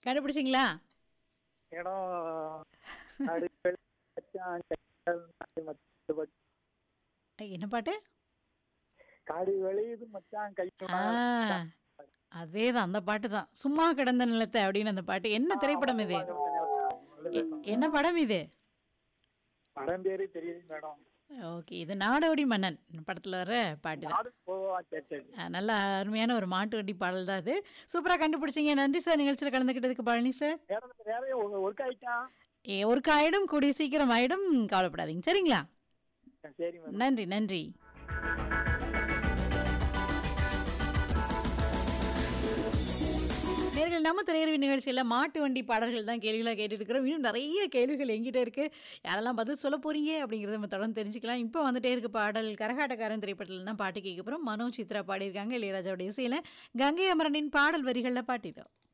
கண்டுபிடிச்சிங்களா இடம் காடு மச்சான் கைகள் நாடு மத்து பட்டு. ஐ, என்ன பாட்டு காடு விளையுது மச்சான் கை ஆ அதே தான் அந்த பாட்டு தான் சும்மா கிடந்த நிலத்தை அப்படின்னு அந்த பாட்டு என்ன திரைப்படம் இது எ- என்ன படம் இது படம் பேரு தெரியுது மேடம் ஓகே இது நாடோடி மன்னன் படத்தில் வர பாட்டு தான் நாடு போவா சரி சரி ஆ, நல்ல அருமையான ஒரு மாட்டு வண்டி பாடல் தான் அது சூப்பராக கண்டுபிடிச்சிங்க நன்றி சார் நிகழ்ச்சியில் கலந்துக்கிட்டதுக்கு பழனி சார் வேற வேற ஒர்க் ஆயிட்டா ஏ, ஒரு ஆயிடும் கூடிய சீக்கிரம் ஆயிடும் கவலைப்படாதீங்க சரிங்களா சரி மேடம் நன்றி நன்றி நேர்கள் நம்ம திரையரவி நிகழ்ச்சியில் மாட்டு வண்டி பாடல்கள் தான் கேள்விகளாக கேட்டுட்டு இருக்கிறோம் இன்னும் நிறைய கேள்விகள் எங்கிட்ட இருக்கு யாரெல்லாம் பதில் சொல்ல போறீங்க அப்படிங்கிறத நம்ம தொடர்ந்து தெரிஞ்சுக்கலாம் இப்போ வந்துட்டே இருக்கு பாடல் கரகாட்டக்காரன் திரைப்படத்தில் தான் பாட்டு கேட்க போகிறோம் மனோ சித்ரா பாடியிருக்காங்க இளையராஜாவுடைய இசையில் கங்கை அமரனின் பாடல் வரிகளில் பாட்டிதான்